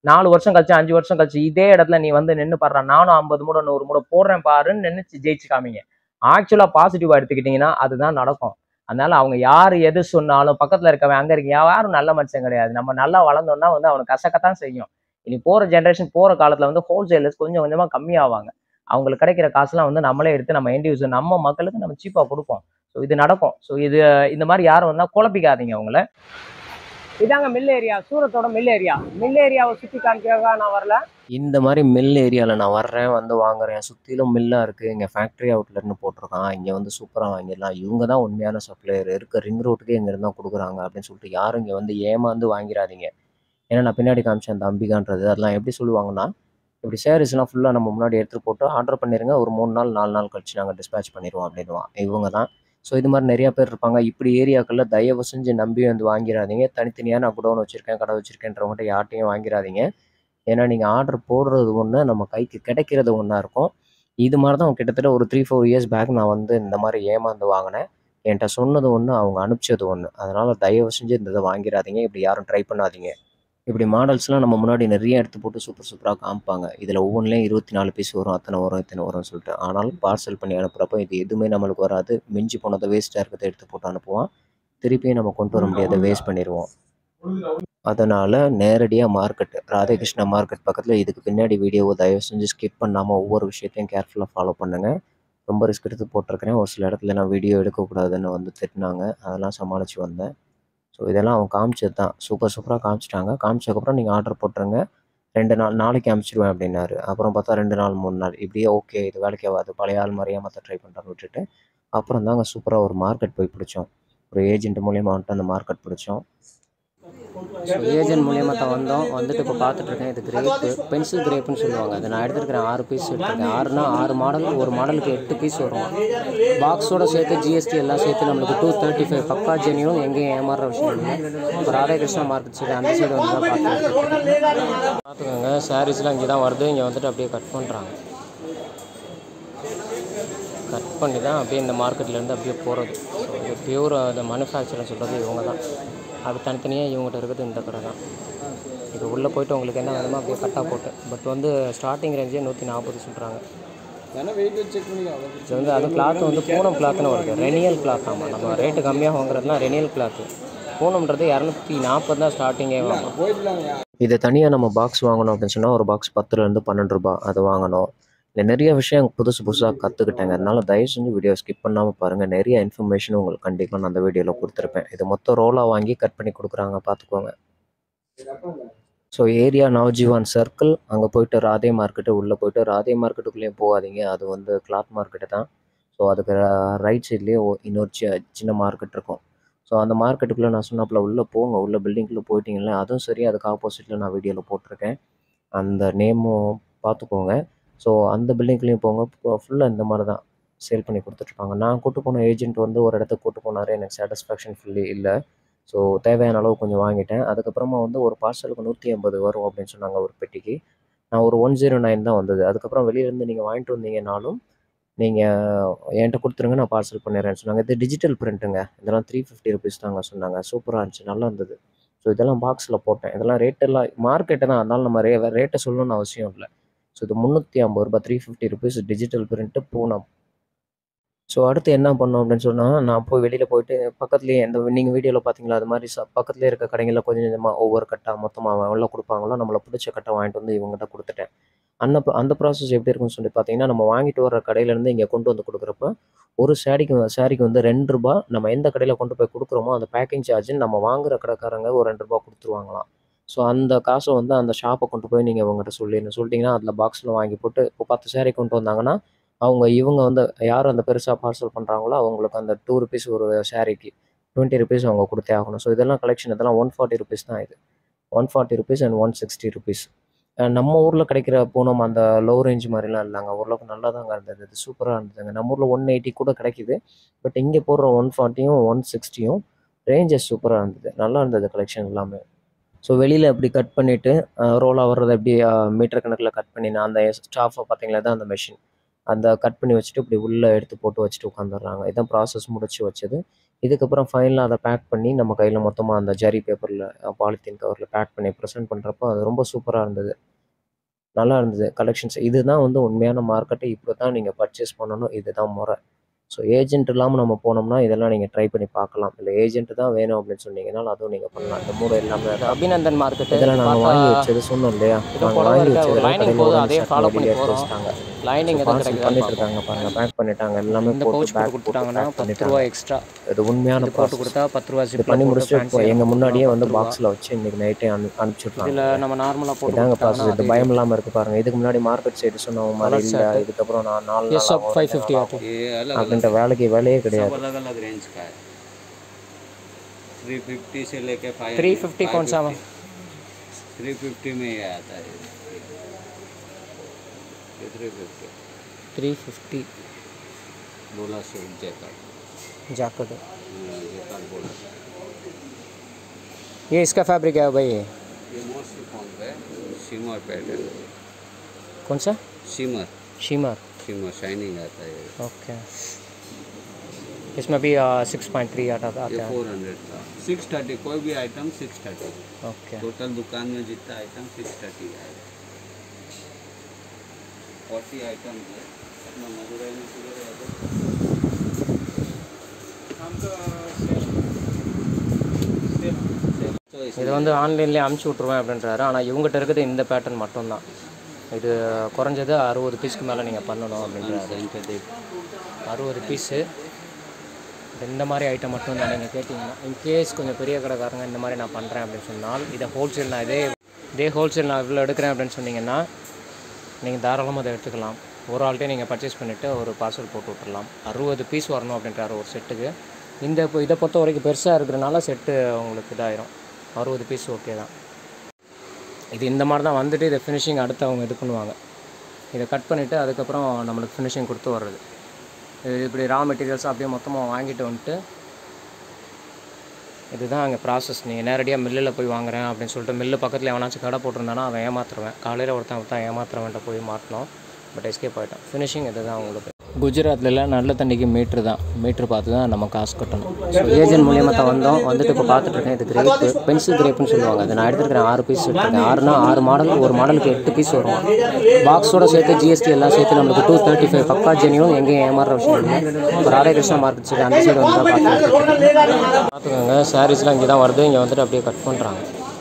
நாலு வருஷம் கழிச்சு அஞ்சு வருஷம் கழிச்சு இதே இடத்துல நீ வந்து நின்று பாடுற நானும் ஐம்பது மூட நூறு மூட போடுறேன் பாருன்னு நினைச்சு ஜெயிச்சு காமிங்க ஆக்சுவலாக பாசிட்டிவாக எடுத்துக்கிட்டிங்கன்னா அதுதான் நடக்கும் அதனால அவங்க யார் எது சொன்னாலும் பக்கத்தில் இருக்கவன் அங்கே இருக்க யாரும் நல்ல மனுஷன் கிடையாது நம்ம நல்லா வளர்ந்தோம்னா வந்து அவனுக்கு கசக்கத்தான் செய்யும் இனி போகிற ஜென்ரேஷன் போகிற காலத்தில் வந்து ஹோல்சேலர்ஸ் கொஞ்சம் கொஞ்சமாக கம்மியாவாங்க அவங்களுக்கு கிடைக்கிற காசுலாம் வந்து நம்மளே எடுத்து நம்ம எண்ட் யூசர் நம்ம மக்களுக்கு நம்ம சீப்பாக கொடுப்போம் ஸோ இது நடக்கும் ஸோ இது இந்த மாதிரி யாரும் வந்தால் குழப்பிக்காதீங்க அவங்கள இதாங்க மில் ஏரியா சூரத்தோட மில் ஏரியா மில் ஏரியாவை சுற்றி காமிக்கிறதா நான் வரல இந்த மாதிரி மில் ஏரியாவில் நான் வர்றேன் வந்து வாங்குறேன் சுற்றிலும் மில்லாக இருக்குது இங்கே ஃபேக்ட்ரி அவுட்லெட்னு போட்டிருக்கான் இங்கே வந்து சூப்பராக வாங்கிடலாம் இவங்க தான் உண்மையான சப்ளையர் இருக்க ரிங் ரோட்டுக்கே இங்கே இருந்தால் கொடுக்குறாங்க அப்படின்னு சொல்லிட்டு யாரும் இங்கே வந்து ஏமாந்து வாங்கிடாதீங்க ஏன்னா நான் பின்னாடி காமிச்சேன் அந்த அம்பிகான்றது அதெல்லாம் எப்படி சொல்லுவாங்கன்னா இப்படி சாரீஸ்லாம் ஃபுல்லாக நம்ம முன்னாடி எடுத்துகிட்டு போட்டு ஆர்டர் பண்ணிடுங்க ஒரு மூணு நாள் நாலு நாள் கழிச்சு நாங்கள் டிஸ்பேச் பண்ணிடுவோம் அப்படின்வான் இவங்க தான் ஸோ இது மாதிரி நிறைய பேர் இருப்பாங்க இப்படி ஏரியாக்களில் தயவு செஞ்சு நம்பி வந்து வாங்கிடாதீங்க தனித்தனியாக நான் குடோன் வச்சுருக்கேன் கடை வச்சுருக்கேன்றவங்ககிட்ட யார்ட்டையும் வாங்கிடாதீங்க ஏன்னா நீங்கள் ஆர்டர் போடுறது ஒன்று நம்ம கைக்கு கிடைக்கிறது ஒன்றா இருக்கும் இது மாதிரி தான் கிட்டத்தட்ட ஒரு த்ரீ ஃபோர் இயர்ஸ் பேக் நான் வந்து இந்த மாதிரி ஏமாந்து வாங்கினேன் என்கிட்ட சொன்னது ஒன்று அவங்க அனுப்பிச்சது ஒன்று அதனால் தயவு செஞ்சு இந்த இதை வாங்கிடாதீங்க இப்படி யாரும் ட்ரை பண்ணாதீங்க இப்படி மாடல்ஸ்லாம் நம்ம முன்னாடி நிறைய எடுத்து போட்டு சூப்பர் சூப்பராக காமிப்பாங்க இதில் ஒவ்வொன்றிலையும் இருபத்தி நாலு பீஸ் வரும் அத்தனை வரும் இத்தனை வரும்னு சொல்லிட்டு ஆனாலும் பார்சல் பண்ணி அனுப்புகிறப்ப இது எதுவுமே நம்மளுக்கு வராது மிஞ்சி போனதை வேஸ்ட்டாக இருக்கிறத எடுத்து போட்டு அனுப்புவான் திருப்பியும் நம்ம கொண்டு வர முடியாத வேஸ்ட் பண்ணிடுவோம் அதனால் நேரடியாக மார்க்கெட் ராதாகிருஷ்ணா மார்க்கெட் பக்கத்தில் இதுக்கு பின்னாடி வீடியோவை தயவு செஞ்சு ஸ்கிப் பண்ணாமல் ஒவ்வொரு விஷயத்தையும் கேர்ஃபுல்லாக ஃபாலோ பண்ணுங்கள் ரொம்ப ரிஸ்க் எடுத்து போட்டிருக்கிறேன் ஒரு சில இடத்துல நான் வீடியோ எடுக்கக்கூடாதுன்னு வந்து திட்டினாங்க அதெல்லாம் சமாளித்து வந்தேன் ஸோ இதெல்லாம் அவங்க காமிச்சது தான் சூப்பர் சூப்பராக காமிச்சிட்டாங்க காமிச்சதுக்கப்புறம் நீங்கள் ஆர்டர் போட்டுருங்க ரெண்டு நாள் நாளைக்கு அனுப்பிச்சிடுவேன் அப்படின்னாரு அப்புறம் பார்த்தா ரெண்டு நாள் மூணு நாள் இப்படியே ஓகே இது வேலைக்கு ஆகாது பழைய ஆள் மாதிரியே மற்ற ட்ரை பண்ணுறான்னு விட்டுட்டு அப்புறம் தாங்க சூப்பராக ஒரு மார்க்கெட் போய் பிடிச்சோம் ஒரு ஏஜென்ட் மூலியமாக வந்துட்டு அந்த மார்க்கெட் பிடிச்சோம் ஸோ ஏஜென்ட் மூலியமாக தான் வந்தோம் வந்துட்டு இப்போ பார்த்துட்டு இருக்கேன் இது கிரேப்பு பென்சில் கிரேப்புன்னு சொல்லுவாங்க அது நான் எடுத்துருக்கிறேன் ஆறு பீஸ் எடுத்துருக்கேன் ஆறுனா ஆறு மாடல் ஒரு மாடலுக்கு எட்டு பீஸ் வரும் பாக்ஸோட சேர்த்து ஜிஎஸ்டி எல்லாம் சேர்த்து நம்மளுக்கு டூ தேர்ட்டி ஃபைவ் பக்கா ஜெனியும் எங்கேயும் ஏமாறுற விஷயம் இல்லை இப்போ ராதாகிருஷ்ணா மார்க்கெட் சைடு அந்த சைடு வந்து தான் பார்த்துட்டு பார்த்துக்கோங்க சாரீஸ்லாம் இங்கே தான் வருது இங்கே வந்துட்டு அப்படியே கட் பண்ணுறாங்க கட் பண்ணி தான் அப்படியே இந்த மார்க்கெட்லேருந்து அப்படியே போகிறது ஸோ இது பியூர் அந்த மேனுஃபேக்சரிங் சொல்கிறது இவங்க தான் அது தனித்தனியாக இவங்ககிட்ட இருக்குது இந்த கடை தான் இது உள்ளே போயிட்டு உங்களுக்கு என்ன வேணுமோ அப்படியே கட்டாக போட்டு பட் வந்து ஸ்டார்டிங் ரேஞ்சே நூற்றி நாற்பது சொல்கிறாங்க வேணா வெயிட் வச்சு செக் பண்ணிக்கலாம் இது வந்து அது கிளாத் வந்து பூனம் கிளாத்னு வருது ரெனியல் கிளாத் ஆமாம் நம்ம ரேட்டு கம்மியாக வாங்குறதுலாம் ரெனியல் கிளாத்து பூனம்ன்றது இரநூத்தி நாற்பது தான் ஸ்டார்டிங்கே வாங்கலாம் போயிடலாங்க இதை தனியாக நம்ம பாக்ஸ் வாங்கணும் அப்படின்னு சொன்னால் ஒரு பாக்ஸ் பத்துலேருந்து பன்னெண்டு ரூபாய் அதை வாங்கணும் இல்லை நிறைய விஷயம் புதுசு புதுசாக கற்றுக்கிட்டேங்க அதனால தயவு செஞ்சு வீடியோ ஸ்கிப் பண்ணாமல் பாருங்கள் நிறைய இன்ஃபர்மேஷன் உங்களுக்கு கண்டிப்பாக நான் அந்த வீடியோவில் கொடுத்துருப்பேன் இது மொத்தம் ரோலாக வாங்கி கட் பண்ணி கொடுக்குறாங்க பார்த்துக்கோங்க ஸோ ஏரியா நவஜீவான் சர்க்கிள் அங்கே போயிட்டு ராதே மார்க்கெட்டு உள்ளே போயிட்டு ராதே மார்க்கெட்டுக்குள்ளேயும் போகாதீங்க அது வந்து கிளாத் மார்க்கெட்டு தான் ஸோ அதுக்கு ரைட் சைட்லேயே இன்னொரு சி- சின்ன மார்க்கெட் இருக்கும் ஸோ அந்த மார்க்கெட்டுக்குள்ளே நான் சொன்னாப்புல உள்ளே போங்க உள்ள பில்டிங்குள்ளே போயிட்டீங்களே அதுவும் சரி அதுக்கு ஆப்போசிட்டில் நான் வீடியோவில் போட்டிருக்கேன் அந்த நேமும் பார்த்துக்கோங்க ஸோ அந்த பில்டிங்லேயும் போங்க ஃபுல்லாக இந்த மாதிரி தான் சேல் பண்ணி கொடுத்துட்ருப்பாங்க நான் கூட்டு போன ஏஜென்ட் வந்து ஒரு இடத்துக்கு கூட்டு போனார் எனக்கு சாட்டிஸ்ஃபேக்ஷன் ஃபுல்லி இல்லை ஸோ தேவையான அளவு கொஞ்சம் வாங்கிட்டேன் அதுக்கப்புறமா வந்து ஒரு பார்சலுக்கு நூற்றி ஐம்பது வரும் அப்படின்னு சொன்னாங்க ஒரு பெட்டிக்கு நான் ஒரு ஒன் ஜீரோ நைன் தான் வந்தது அதுக்கப்புறம் வெளியிலேருந்து நீங்கள் வாங்கிட்டு வந்தீங்கனாலும் நீங்கள் என்கிட்ட கொடுத்துருங்க நான் பார்சல் பண்ணிடுறேன்னு சொன்னாங்க இது டிஜிட்டல் பிரிண்ட்டுங்க இதெல்லாம் த்ரீ ஃபிஃப்டி ருபீஸ் தாங்க சொன்னாங்க சூப்பராக இருந்துச்சு நல்லா இருந்தது ஸோ இதெல்லாம் பாக்ஸில் போட்டேன் இதெல்லாம் ரேட்டெல்லாம் மார்க்கெட்டு தான் அதனால நம்ம ரே ரேட்டை சொல்லணும்னு அவசியம் இல்லை ஸோ இது முந்நூற்றி ஐம்பது ரூபாய் three fifty rupees digital print Poonam so அடுத்து என்ன பண்ணோம் அப்படின்னு சொன்னால் நான் போய் வெளியில் போயிட்டு பக்கத்துலேயே இந்த நீங்கள் வீடியோவில் பார்த்தீங்களா அது மாதிரி ச பக்கத்துலேயே இருக்க கடைகளில் கொஞ்சம் கொஞ்சமாக ஒவ்வொரு கட்டாக மொத்தமாக எவ்வளோ கொடுப்பாங்களோ நம்மளை பிடிச்ச கட்டை வாங்கிட்டு வந்து இவங்ககிட்ட கொடுத்துட்டேன் அந்த ப்ர- அந்த ப்ராசஸ் எப்படி இருக்குன்னு சொல்லி பார்த்தீங்கன்னா நம்ம வாங்கிட்டு வர கடையிலேருந்து இங்கே கொண்டு வந்து கொடுக்குறப்ப ஒரு சாரிக்கு சாரிக்கு வந்து ரெண்டு ரூபா நம்ம எந்த கடையில் கொண்டு போய் கொடுக்குறோமோ அந்த பேக்கிங் சார்ஜ் நம்ம வாங்குற கடைக்காரங்க ஒரு ரெண்டு ரூபா கொடுத்துருவாங்களாம் ஸோ அந்த காசை வந்து அந்த ஷாப்பை கொண்டு போய் நீங்கள் இவங்ககிட்ட சொல்லிடணும் சொல்லிட்டீங்கன்னா அதில் பாக்ஸில் வாங்கி போட்டு இப்போ பத்து சாரி கொண்டு வந்தாங்கன்னா அவங்க இவங்க வந்து யார் அந்த பெருசாக பார்சல் பண்ணுறாங்களோ அவங்களுக்கு அந்த டூ ருபீஸ் ஒரு சாரிக்கு டுவெண்ட்டி ருபீஸ் அவங்க கொடுத்தே ஆகணும் ஸோ இதெல்லாம் கலெக்ஷன் இதெல்லாம் ஒன் ஃபார்ட்டி ருபீஸ் தான் இது one forty rupees and one sixty rupees நம்ம ஊரில் கிடைக்கிற பூனம் அந்த லோ ரேஞ்ச் மாதிரிலாம் இல்லைங்க ஓரளவுக்கு நல்லா தாங்க இருந்தது இது சூப்பராக இருந்ததுங்க நம்ம ஊரில் ஒன் எயிட்டி கூட கிடைக்குது பட் இங்கே போடுற ஒன் ஃபார்ட்டியும் ஒன் சிக்ஸ்டியும் ரேஞ்சஸ் சூப்பராக இருந்தது நல்லா இருந்தது கலெக்ஷன் எல்லாமே ஸோ வெளியில் இப்படி கட் பண்ணிவிட்டு ரோலாக வர்றதை எப்படி மீட்டர் கணக்கில் கட் பண்ணி நான் அந்த ஸ்டாஃபை பார்த்தீங்களா தான் அந்த மெஷின் அந்த கட் பண்ணி வச்சுட்டு இப்படி உள்ளே எடுத்து போட்டு வச்சுட்டு உட்காந்துடுறாங்க இதான் ப்ராசஸ் முடிச்சு வச்சது இதுக்கப்புறம் ஃபைனலாக அதை பேக் பண்ணி நம்ம கையில் மொத்தமாக அந்த ஜரி பேப்பரில் பாலித்தீன் கவரில் பேக் பண்ணி ப்ரெசென்ட் பண்ணுறப்போ அது ரொம்ப சூப்பராக இருந்தது நல்லா இருந்தது கலெக்ஷன்ஸ் இதுதான் வந்து உண்மையான மார்க்கெட்டு இப்படி தான் நீங்கள் பர்ச்சேஸ் பண்ணணும் இதுதான் முறை ஸோ ஏஜென்ட் இல்லாமல் நம்ம போனோம்னா இதெல்லாம் நீங்கள் ட்ரை பண்ணி பார்க்கலாம் இல்லை ஏஜென்ட் தான் வேணும் அப்படின்னு சொன்னீங்கன்னா அதுவும் நீங்கள் பண்ணலாம் இந்த மூணு எல்லாமே தான் அபிநந்தன் மார்க்கெட்டு இதெல்லாம் நாங்கள் வாங்கி வச்சது சொன்னோம் இல்லையா இது நாங்கள் புடவை வாங்கி இருக்க ஒரு வச்சதெல்லாம் lining கடையில் போதும், ஒரு அதே ஷர்ட் follow வெளியே பண்ணி எடுத்து போறோம். வச்சிட்டாங்க லைனிங் எதாவது பார்சல் கிடைக்குதா பண்ணிட்டு இருக்காங்க பாருங்க பேக் பண்ணிட்டாங்க எல்லாமே இந்த போட்டு பவுச் பேக் போட்டு போட்டு கொடுத்துட்டாங்கன்னா பேக் பத்து பண்ணிட்டாங்க ரூபா எக்ஸ்ட்ரா இது உண்மையான இது போட்டு ப்ராசஸ் கொடுத்தா பத்து ரூபா இது ஜிப்ல பண்ணி போட்டு முடிச்சுட்டு இப்போ fancy எங்கள் முன்னாடியே வந்து பத்து ரூபா. பாக்ஸில் வச்சு இன்னைக்கு நைட்டே அனு அனுப்பிச்சுட்றாங்க இதுல நம்ம நார்மலா போட்டு இதாங்க ப்ராசஸ் இது கொடுத்தாங்கன்னா பயம் இல்லாமல் இருக்குது பாருங்க இதுக்கு முன்னாடி மார்க்கெட் சைடு சொன்ன மாதிரி Colour இல்லை shirt. இதுக்கப்புறம் நான் நாலு ये நாள் सब ஆகும், फाइव ரெண்டு फिफ्टी நாள் आते ஆகும். हैं ये अलग அப்படின்ற வேலைக்கு வேலையே கிடையாது सब अलग अलग रेंज का है थ्री फिफ्टी से लेके फाइव 350 कौन सा में? थ्री फिफ्टी में ये आता है ये थ्री फिफ्टी थ्री फिफ्टी बोला सूट जैकेट जैकेट जैकेट बोला ये इसका फैब्रिक है भाई ये मोस्टली फोन पे शिमर पैटर्न कौन सा शिमर शिमर शिमर शाइनिंग आता है ये। ओके इसमें भी सिक्स पॉइंट थ्री आता ये आता है फोर हंड्रेड का सिक्स थर्टी कोई भी item six thirty okay total दुकान में जितना आइटम सिक्स थर्टी आएगा फोर्टी आइटम है अपना मदुरई में किधर है तो இது इसमें வந்து ஆன்லைன்லேயே அமுச்சு விட்ருவேன் அப்படின்றாரு ஆனால் இவங்ககிட்ட இருக்கிறது இந்த பேட்டர்ன் மட்டும்தான் இது குறைஞ்சது அறுபது பீஸ்க்கு மேலே நீங்கள் பண்ணணும் அப்படின்றாரு साइन पे देख அறுபது பீஸு இந்த மாதிரி ஐட்டம் மட்டும் தான் நீங்கள் கேட்டிங்கன்னா இன்கேஸ் கொஞ்சம் பெரிய கடைக்காரங்க இந்த மாதிரி நான் பண்ணுறேன் அப்படின்னு சொன்னால் இதை ஹோல்சேல் நான் இதே இதே ஹோல்சேல் நான் இவ்வளோ எடுக்கிறேன் அப்படின்னு சொன்னீங்கன்னா நீங்கள் தாராளமாக அதை எடுத்துக்கலாம் ஒரு ஆள்கிட்டே நீங்கள் பர்ச்சேஸ் பண்ணிவிட்டு ஒரு பார்சல் போட்டு விட்டுறலாம் அறுபது பீஸ் வரணும் அப்படின்றாரு ஒரு செட்டுக்கு இந்த இப்போ இதை பொறுத்த வரைக்கும் பெருசாக இருக்கிறனால செட்டு உங்களுக்கு இதாயிரும் அறுபது பீஸ் ஓகே தான் இது இந்த மாதிரி தான் வந்துட்டு இதை ஃபினிஷிங் அடுத்து அவங்க இது பண்ணுவாங்க இதை கட் பண்ணிவிட்டு அதுக்கப்புறம் நம்மளுக்கு ஃபினிஷிங் கொடுத்து வர்றது இது இப்படி ரா மெட்டீரியல்ஸ் அப்படியே மொத்தமாக வாங்கிட்டு வந்துட்டு இதுதான் அங்கே ப்ராசஸ் நீங்கள் நேரடியாக மில்லில் போய் வாங்குறேன் அப்படின்னு சொல்லிட்டு மில்லு பக்கத்தில் எவனாச்சும் கடை போட்டிருந்தானா அவன் ஏமாத்துருவேன் காலையில் ஒருத்தன் ஒருத்தன் ஏமாத்துறவன்ட்ட போய் மாட்டினோம் பட் எஸ்கேப் ஆகிட்டோம் ஃபினிஷிங் இதுதான் உங்களுக்கு குஜராத்தில் நல்ல தண்ணிக்கு மீட்ரு தான் மீட்ரு பார்த்து தான் நம்ம காசு கட்டணும் ஸோ ஏஜென்ட் மூலியமாக தான் வந்தோம் வந்துட்டு இப்போ பார்த்துட்டு இருக்கேன் இது கிரேப்பு பென்சில் கிரேப்னு சொல்லுவாங்க அது நான் எடுத்துருக்கிறேன் ஆறு பீஸ் எடுத்துருக்கேன் ஆறுனா ஆறு மாடல் ஒரு மாடலுக்கு எட்டு பீஸ் வரும் பாக்ஸோட சேர்த்து ஜிஎஸ்டி எல்லாம் சேர்த்து நம்மளுக்கு டூ தேர்ட்டி ஃபைவ் பக்கா ஜெனியும் எங்கேயும் ஏமாறுற விஷயம் இல்லை இப்போ ராதாகிருஷ்ணா மார்க்கெட் சைடு அந்த சைடு வந்து தான் பார்த்துருக்கேன் பார்த்துக்கோங்க சாரீஸ்லாம் இங்கே தான் வருது இங்கே வந்துட்டு அப்படியே கட் பண்ணுறாங்க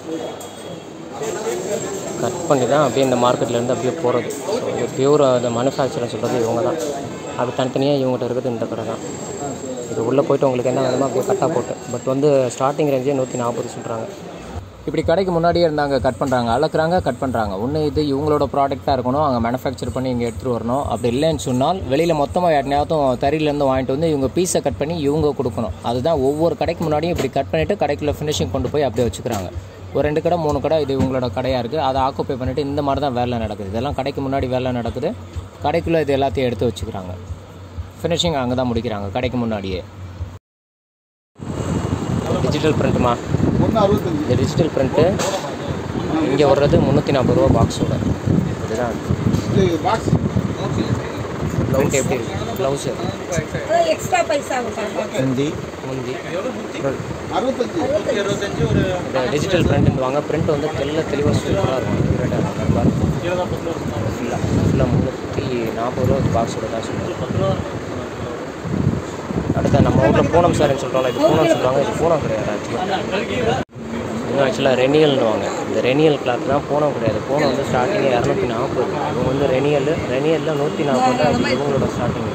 கட் பண்ணி தான் அப்படியே இந்த மார்க்கெட்லேருந்து அப்படியே போகிறது ஸோ இது பியூர் அந்த மேனுஃபேக்சர்னு சொல்கிறது இவங்க தான் அது தனித்தனியாக இவங்ககிட்ட இருக்குது இந்த கடை தான் இது உள்ளே போயிட்டு உங்களுக்கு என்ன வேணுமோ அப்படியே கட்டாக போட்டு பட் வந்து ஸ்டார்டிங் ரேஞ்சே நூற்றி நாற்பது சொல்கிறாங்க இப்படி கடைக்கு முன்னாடியே இருந்தாங்க கட் பண்ணுறாங்க அளக்குறாங்க கட் பண்ணுறாங்க ஒன்று இது இவங்களோட ப்ராடக்டாக இருக்கணும் அவங்க மேனுஃபேக்சர் பண்ணி இங்கே எடுத்துகிட்டு வரணும் அப்படி இல்லைன்னு சொன்னால் வெளியில் மொத்தமாக யாருனையாவது தறியிலேருந்து வாங்கிட்டு வந்து இவங்க பீஸை கட் பண்ணி இவங்க கொடுக்கணும் அதுதான் ஒவ்வொரு கடைக்கு முன்னாடியும் இப்படி கட் பண்ணிவிட்டு கடைக்குள்ளே ஃபினிஷிங் கொண்டு போய் அப்படியே வச்சுக்கிறாங்க ஒரு ரெண்டு கடை மூணு கடை இது இவங்களோட கடையாக இருக்குது அதை ஆக்குப்பை பண்ணிவிட்டு இந்த மாதிரி தான் வேலை நடக்குது இதெல்லாம் கடைக்கு முன்னாடி வேலை நடக்குது கடைக்குள்ளே இது எல்லாத்தையும் எடுத்து வச்சுக்கிறாங்க ஃபினிஷிங் அங்கே தான் முடிக்கிறாங்க கடைக்கு முன்னாடியே டிஜிட்டல் பிரிண்ட்டுமா ஒன்று அறுபத்தஞ்சு இந்த டிஜிட்டல் பிரிண்ட்டு இங்கே வர்றது முந்நூற்றி நாற்பது ரூபா பாக்ஸோட இதுதான் இது பாக்ஸ் பிரிண்ட் எப்படி இருக்கு ப்ளவுஸு எக்ஸ்ட்ரா பைசா ஆகும் முந்தி முந்தி அறுபத்தஞ்சு இந்த டிஜிட்டல் பிரிண்ட் வாங்க பிரிண்ட் வந்து தெல்ல தெளிவாக சூப்பராக இருக்கும் ஃபுல்லாக ஃபுல்லாக முந்நூற்றி நாற்பது ரூபா பாக்ஸோட தான் சொல்லுவாங்க அடுத்து நம்ம ஊரில் பூனம் சாரின்னு சொல்கிறோம்ல இது பூனம் சொல்லுவாங்க இது பூனம் கிடையாது ஆக்சுவலாக இன்னும் ஆக்சுவலாக ரெனியல்னுவாங்க இந்த ரெனியல் கிளாத் தான் பூனம் கிடையாது பூனம் வந்து ஸ்டார்டிங்கே இரநூத்தி நாற்பது இவங்க வந்து ரெனியல் ரெனியலில் நூற்றி நாற்பது தான் இது இவங்களோட ஸ்டார்டிங்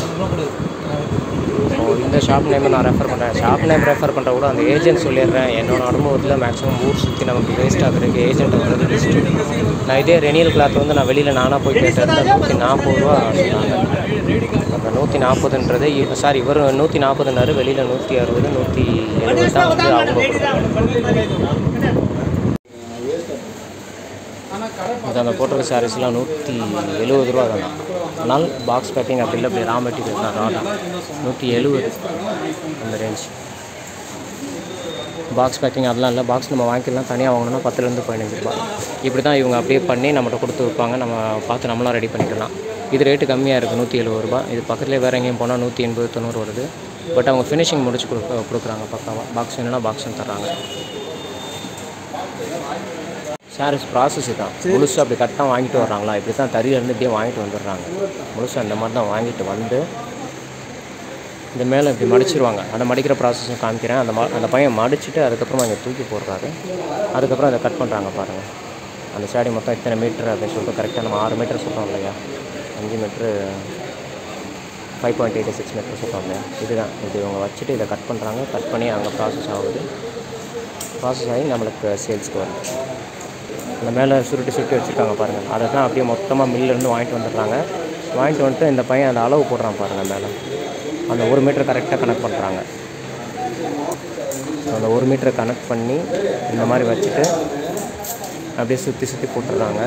ஸோ இந்த ஷாப் நேம் நான் ரெஃபர் பண்ணுறேன் ஷாப் நேம் ரெஃபர் பண்ணுற கூட அந்த ஏஜென்ட் சொல்லிடுறேன் என்னோட அனுபவத்தில் மேக்ஸிமம் ஊர் சுற்றி நமக்கு வேஸ்ட் ஆகுறதுக்கு ஏஜென்ட் வர்றது பெஸ்ட்டு நான் இதே ரெனியல் கிளாத் வந்து நான் வெளியில் நானாக போய் கேட்டிருந்தேன் நூற்றி நாற்பது ரூபா சொன்னாங்க அந்த நூற்றி நாற்பதுன்றது சாரி இவர் நூற்றி நாற்பதுனாரு வெளியில் நூற்றி அறுபது நூற்றி எழுபது தான் வந்து அவங்க கொடுக்குறாங்க இது அந்த போட்டிருக்க சாரீஸ்லாம் நூற்றி எழுபது ரூபா தானே ஆனால் பாக்ஸ் பேக்கிங் அப்படி இல்லை அப்படி ரா மெட்டீரியல் தான் ராடா நூற்றி எழுபது அந்த ரேஞ்ச் பாக்ஸ் பேக்கிங் அதெல்லாம் இல்லை பாக்ஸ் நம்ம வாங்கிக்கலாம் தனியாக வாங்கணும்னா பத்துலேருந்து பதினஞ்சு ரூபா இப்படி தான் இவங்க அப்படியே பண்ணி நம்மகிட்ட கொடுத்து வைப்பாங்க நம்ம பார்த்து நம்மளாம் ரெடி பண்ணிக்கலாம் இது ரேட்டு கம்மியாக இருக்குது நூற்றி எழுபது ரூபா இது பக்கத்துலேயே வேறு எங்கேயும் போனால் நூற்றி எண்பது தொண்ணூறு வருது பட் அவங்க ஃபினிஷிங் முடிச்சு கொடுக்க கொடுக்குறாங்க பக்காவாக பாக்ஸ் என்னன்னா பாக்ஸும் தர்றாங்க சாரீஸ் ப்ராசஸ் தான் முழுசாக அப்படி கரெக்டாக வாங்கிட்டு வர்றாங்களா இப்படி தான் தறியிலேருந்து இப்படியே வாங்கிட்டு வந்துடுறாங்க முழுசாக இந்த மாதிரி தான் வாங்கிட்டு வந்து இந்த மேலே இப்படி மடிச்சிருவாங்க அந்த மடிக்கிற ப்ராசஸும் காமிக்கிறேன் அந்த ம அந்த பையன் மடிச்சுட்டு அதுக்கப்புறமா இங்கே தூக்கி போடுறாரு அதுக்கப்புறம் அதை கட் பண்ணுறாங்க பாருங்கள் அந்த சாடி மொத்தம் இத்தனை மீட்ரு அப்படின்னு சொல்லிட்டு கரெக்டாக நம்ம ஆறு மீட்டர் சொல்கிறோம் இல்லையா அஞ்சு metre five point eighty six metre சொல்கிறோம் இல்லையா இதுதான் இது இவங்க வச்சுட்டு இதை கட் பண்ணுறாங்க கட் பண்ணி அங்கே ப்ராசஸ் ஆகுது ப்ராசஸ் ஆகி நம்மளுக்கு சேல்ஸ்க்கு வரும் அந்த மேலே சுருட்டி சுருட்டி வச்சுருக்காங்க பாருங்கள் அதை தான் அப்படியே மொத்தமாக மில்லிருந்து வாங்கிட்டு வந்துடுறாங்க வாங்கிட்டு வந்துட்டு இந்த பையன் அந்த அளவு போடுறான் பாருங்கள் மேலே அந்த ஒரு மீட்டர் கரெக்டாக கனெக்ட் பண்ணுறாங்க ஸோ அந்த ஒரு மீட்டரை கனெக்ட் பண்ணி இந்த மாதிரி வச்சுட்டு அப்படியே சுற்றி சுற்றி போட்டுடுறாங்க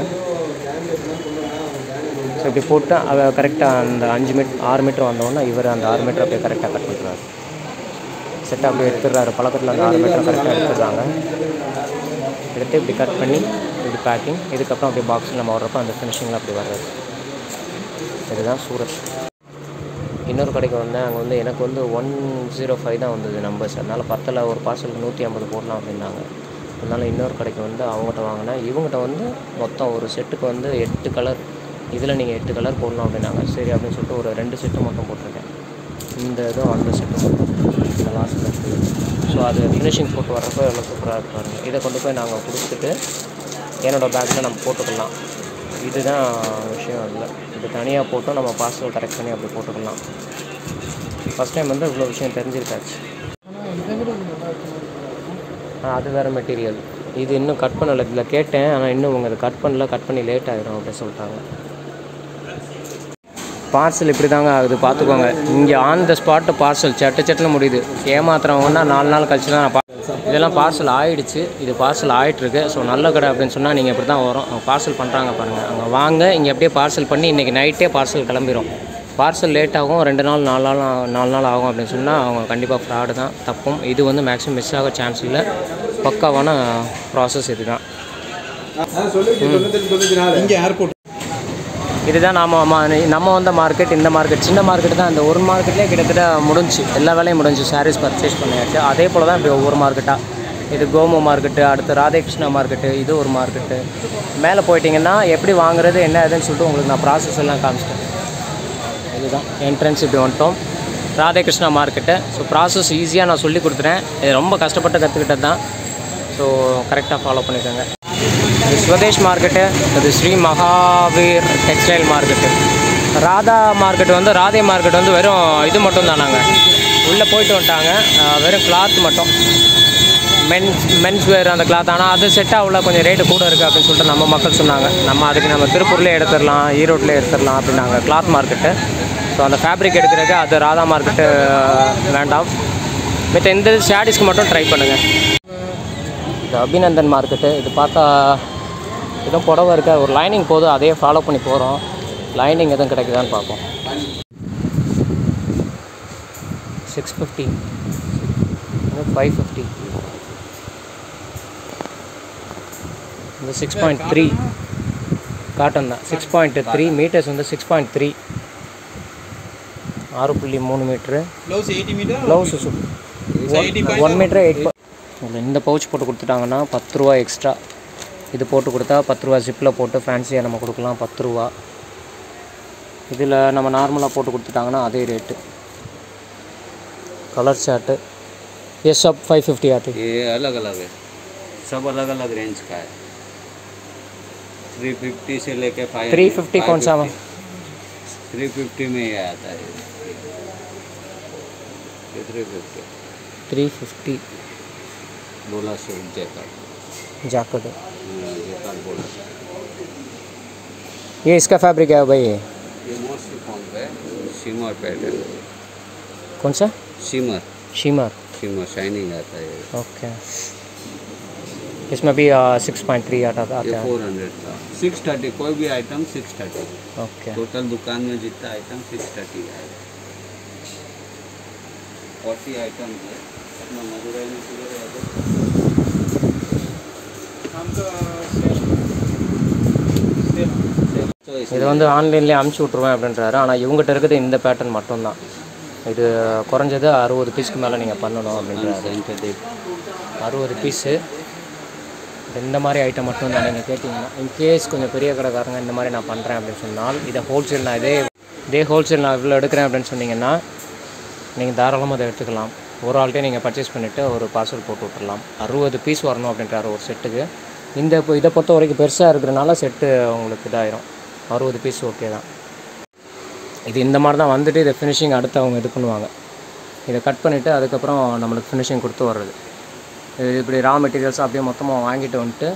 ஸோ இப்படி போட்டு அதை கரெக்டாக அந்த அஞ்சு மீட் ஆறு மீட்டர் வந்தோடனே இவர் அந்த ஆறு மீட்டர் அப்படியே கரெக்டாக கட் பண்ணுறாரு செட்டாக அப்படியே எடுத்துடுறாரு பழக்கத்தில் அந்த ஆறு மீட்டர் கரெக்டாக எடுத்துடுறாங்க எடுத்து இப்படி கட் பண்ணி இப்படி பேக்கிங் இதுக்கப்புறம் அப்படியே பாக்ஸில் நம்ம வர்றப்போ அந்த ஃபினிஷிங்கில் அப்படி வர்றது இதுதான் சூரத் இன்னொரு கடைக்கு வந்தேன் அங்கே வந்து எனக்கு வந்து ஒன் ஜீரோ ஃபைவ் தான் வந்தது நம்பர்ஸ் அதனால் பத்தில் ஒரு பார்சலுக்கு நூற்றி ஐம்பது போடலாம் அப்படின்னாங்க அதனால் இன்னொரு கடைக்கு வந்து அவங்ககிட்ட வாங்கினேன் இவங்ககிட்ட வந்து மொத்தம் ஒரு செட்டுக்கு வந்து எட்டு கலர் இதில் நீங்கள் எட்டு கலர் போடலாம் அப்படின்னாங்க சரி அப்படின்னு சொல்லிட்டு ஒரு ரெண்டு செட்டு மட்டும் போட்டிருக்கேன் இந்த இதுவும் அந்த செட்டு மட்டும் இந்த லாஸ்ட்டில் இருக்குது ஸோ அது ஃபினிஷிங் போட்டு வர்றப்போ எவ்வளோ சூப்பராக இருப்பாரு இதை கொண்டு போய் நாங்கள் கொடுத்துட்டு என்னோடய பேக்கில் நம்ம போட்டுக்கலாம் இதுதான் விஷயம் அதில் இது தனியாக போட்டும் நம்ம பார்சல் கரெக்ட் பண்ணி அப்படி போட்டுக்கலாம் ஃபஸ்ட் டைம் வந்து இவ்வளோ விஷயம் தெரிஞ்சிருக்காச்சு ஆ, அது வேறு மெட்டீரியல் இது இன்னும் கட் பண்ணலை இதில் கேட்டேன் ஆனால் இன்னும் உங்க இதை கட் பண்ணல கட் பண்ணி லேட் ஆகிடும் அப்படின்னு சொல்லிட்டாங்க பார்சல் இப்படி தாங்க ஆகுது பார்த்துக்கோங்க இங்கே ஆன் த ஸ்பாட்டு பார்சல் சட்டு சட்டுன்னு முடியுது ஏமாத்துறவங்கன்னா நாலு நாள் கழிச்சு தான் நான் பா இதெல்லாம் பார்சல் ஆயிடுச்சு இது பார்சல் ஆயிட்டுருக்கு ஸோ நல்ல கடை அப்படின்னு சொன்னால் நீங்கள் இப்படி தான் வரும் அவங்க பார்சல் பண்ணுறாங்க பாருங்கள் அங்கே வாங்க இங்கே அப்படியே பார்சல் பண்ணி இன்றைக்கி நைட்டே பார்சல் கிளம்பிடும் பார்சல் லேட் ஆகும் ரெண்டு நாள் நாலு நாள் ஆ- நாலு நாள் ஆகும் அப்படின்னு சொன்னால் அவங்க கண்டிப்பாக ஃப்ராடு தான் தப்பும் இது வந்து மேக்ஸிமம் மிஸ் ஆக சான்ஸ் இல்லை பக்காவான ப்ராசஸ் இது தான் இங்கே ஏர்போர்ட் இதுதான் நாம ம- நம்ம வந்த மார்க்கெட் இந்த மார்க்கெட் சின்ன மார்க்கெட் தான் இந்த ஒரு மார்க்கெட்லேயே கிட்டத்தட்ட முடிஞ்சு எல்லா வேலையும் முடிஞ்சு சாரீஸ் பர்ச்சேஸ் பண்ணியாச்சு அதே போல் தான் இப்படி ஒவ்வொரு மார்க்கெட்டாக இது கோமு மார்க்கெட்டு அடுத்து ராதேகிருஷ்ணா மார்க்கெட்டு இது ஒரு மார்க்கெட்டு மேலே போயிட்டீங்கன்னா எப்படி வாங்குறது என்ன ஏதுன்னு சொல்லிட்டு உங்களுக்கு நான் ப்ராசஸ் எல்லாம் காமிச்சிட்டேன் இதுதான் என்ட்ரன்ஸ் இப்படி வந்துட்டோம் ராதேகிருஷ்ணா மார்க்கெட்டு ஸோ ப்ராசஸ் ஈஸியாக நான் சொல்லி கொடுத்துட்டேன் இது ரொம்ப கஷ்டப்பட்டு கற்றுக்கிட்டது தான் ஸோ கரெக்டாக ஃபாலோ பண்ணிக்கோங்க இது ஸ்வதேஷ் மார்க்கெட்டு இது Shri Mahavir textile market Radha market வந்து ராதே மார்க்கெட் வந்து வெறும் இது மட்டும் தான் நாங்கள் உள்ளே போயிட்டு வந்துட்டாங்க அஹ் வெறும் கிளாத் மட்டும் மென்ஸ் மென்ஸ் வேர் அந்த கிளாத் ஆனால் அது செட் ஆகல கொஞ்சம் ரேட்டு கூட இருக்குது அப்படின்னு சொல்லிட்டு நம்ம மக்கள் சொன்னாங்க நம்ம அதுக்கு நம்ம திருப்பூர்லேயே எடுத்துடலாம் ஈரோட்டில் எடுத்துடலாம் அப்படின்னாங்க கிளாத் மார்க்கெட்டு ஸோ அந்த ஃபேப்ரிக் எடுக்கிறதுக்கு அது ராதா மார்க்கெட்டு வேண்டாம் மற்ற இந்த ஷாடிஸ்க்கு மட்டும் ட்ரை பண்ணுங்கள் இது அபிநந்தன் மார்க்கெட்டு இது பார்த்தா எதுவும் புடவை இருக்க ஒரு லைனிங் போதும் அதையே ஃபாலோ பண்ணி போகிறோம் லைனிங் எதுவும் கிடைக்குதான்னு பார்ப்போம் சிக்ஸ் ஃபிஃப்டி ஃபைவ் ஃபிஃப்டி இந்த சிக்ஸ் பாயிண்ட் த்ரீ காட்டன் தான் சிக்ஸ் பாயிண்ட் த்ரீ மீட்டர்ஸ் வந்து சிக்ஸ் பாயிண்ட் த்ரீ ஆறு புள்ளி மூணு metre blouse eighty metre blouse one metre eight இதில் இந்த பவுச் போட்டு கொடுத்துட்டாங்கன்னா பத்து ரூபா எக்ஸ்ட்ரா இது போட்டு கொடுத்தா பத்து ரூபா ஜிப்பில் போட்டு ஃபேன்சியாக நம்ம கொடுக்கலாம் பத்து ரூபா இதில் நம்ம நார்மலாக போட்டு கொடுத்துட்டாங்கன்னா அதே ரேட்டு கலர் சார்ட்டு ये सब फाइव फिफ्टी आती है ये अलग अलग है सब अलग अलग रेंज का है थ्री फिफ्टी से लेके फाइव 350 कौन सा है? थ्री फिफ्टी में ये आता है ये थ्री फिफ्टी थ्री फिफ्टी बोला सूट जैकेट जैकेट जैकेट बोला ये इसका फैब्रिक है भाई ये ये मोस्ट फॉर्म पे शिमर पैटर्न कौन सा शिमर शीमर शिमर शाइनिंग आता है ओके इसमें भी सिक्स पॉइंट थ्री आता ये आता है फोर हंड्रेड का सिक्स थर्टी कोई भी item six thirty okay total दुकान में जितना आइटम सिक्स थर्टी आएगा फोर्टी आइटम है अपना मदुरई में शुगर है तो तो இது வந்து ஆன்லைன்லேயே அமுச்சு விட்ருவேன் அப்படின்றாரு ஆனால் இவங்ககிட்ட இருக்கிறது இந்த பேட்டர்ன் மட்டும்தான் இது குறைஞ்சது அறுபது பீஸ்க்கு மேலே நீங்கள் பண்ணணும் அப்படின்றாரு सेंटर देख அறுபது பீஸு இந்த மாதிரி ஐட்டம் மட்டும் தான் நீங்கள் கேட்டிங்கன்னா இன்கேஸ் கொஞ்சம் பெரிய கடைக்காரங்க இந்த மாதிரி நான் பண்ணுறேன் அப்படின்னு சொன்னால் இதை ஹோல்சேல் நான் இதே இதே ஹோல்சேல் நான் இவ்வளோ எடுக்கிறேன் அப்படின்னு சொன்னீங்கன்னா நீங்கள் தாராளமாக அதை எடுத்துக்கலாம் ஒரு ஆள்கிட்டே நீங்கள் பர்ச்சேஸ் பண்ணிவிட்டு ஒரு பார்சல் போட்டு விட்டுறலாம் அறுபது பீஸ் வரணும் அப்படின்றாரு ஒரு செட்டுக்கு இந்த இப்போ இதை பொறுத்த வரைக்கும் பெருசாக இருக்கிறனால செட்டு உங்களுக்கு இதாயிரும் அறுபது பீஸ் ஓகே தான் இது இந்த மாதிரி தான் வந்துட்டு இதை ஃபினிஷிங் அடுத்து அவங்க இது பண்ணுவாங்க இதை கட் பண்ணிவிட்டு அதுக்கப்புறம் நம்மளுக்கு ஃபினிஷிங் கொடுத்து வர்றது இது இப்படி ரா மெட்டீரியல்ஸ் அப்படியே மொத்தமாக வாங்கிட்டு வந்துட்டு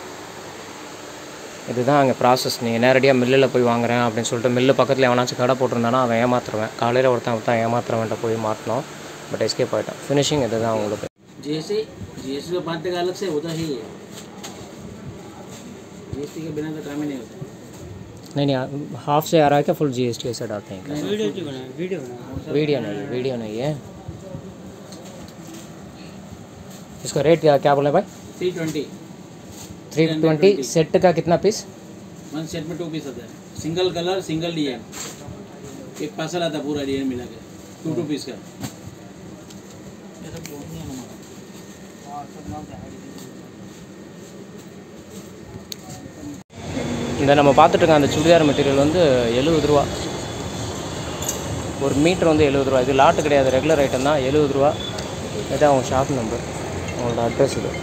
இதுதான் அங்கே ப்ராசஸ் நீங்கள் நேரடியாக மில்லில் போய் வாங்குறேன் அப்படின்னு சொல்லிட்டு மில்லு பக்கத்தில் எவனாச்சும் கடை போட்டிருந்தானா அவன் ஏமாத்துருவேன் காலையில் ஒருத்தன் ஒருத்தன் ஏமாத்துறவன்ட்ட போய் மாட்டணும் பட் எஸ்கேப் ஆகிட்டான் ஃபினிஷிங் இதுதான் உங்களுக்கு जैसे जीएसटी का पाँच टका अलग से होता ही है जीएसटी के बिना तो काम ही नहीं होता नहीं नहीं हाफ से आ रहा है क्या फुल जी एस टी ऐसे डालते हैं क्या वीडियो क्यों बना वीडियो बना वीडियो नहीं है वीडियो नहीं है इसका रेट क्या क्या बोले भाई three twenty three twenty set का कितना पीस वन सेट में टू पीस आता है सिंगल कलर सिंगल डिजाइन एक पार्सल आता है पूरा डिजाइन मिला के टू टू पीस का இந்த நம்ம பார்த்துட்டு இருக்க அந்த சுடிதார் மெட்டீரியல் வந்து எழுபது ரூபா ஒரு மீட்டர் வந்து எழுபது ரூபா இது லாட்டு கிடையாது ரெகுலர் ஐட்டம் தான் எழுபது ரூபா இதான் அவங்க ஷாப் நம்பர் அவங்களோட அட்ரஸ் இது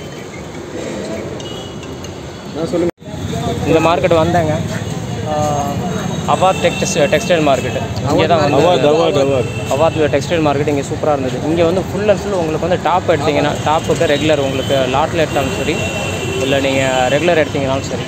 இந்த மார்க்கெட் வந்தாங்க அவாத் டெக்ஸ் டெக்ஸ்டைல் மார்க்கெட் இங்கே தான் வந்து அவாத் டெக்ஸ்டைல் மார்க்கெட் இங்கே சூப்பராக இருந்தது இங்கே வந்து ஃபுல் அண்ட் ஃபுல் உங்களுக்கு வந்து டாப் எடுத்தீங்கன்னா டாப்புக்கு ரெகுலர் உங்களுக்கு லாட்டில் எடுத்தாலும் சரி இல்லை நீங்கள் ரெகுலர் எடுத்தீங்கனாலும் சரி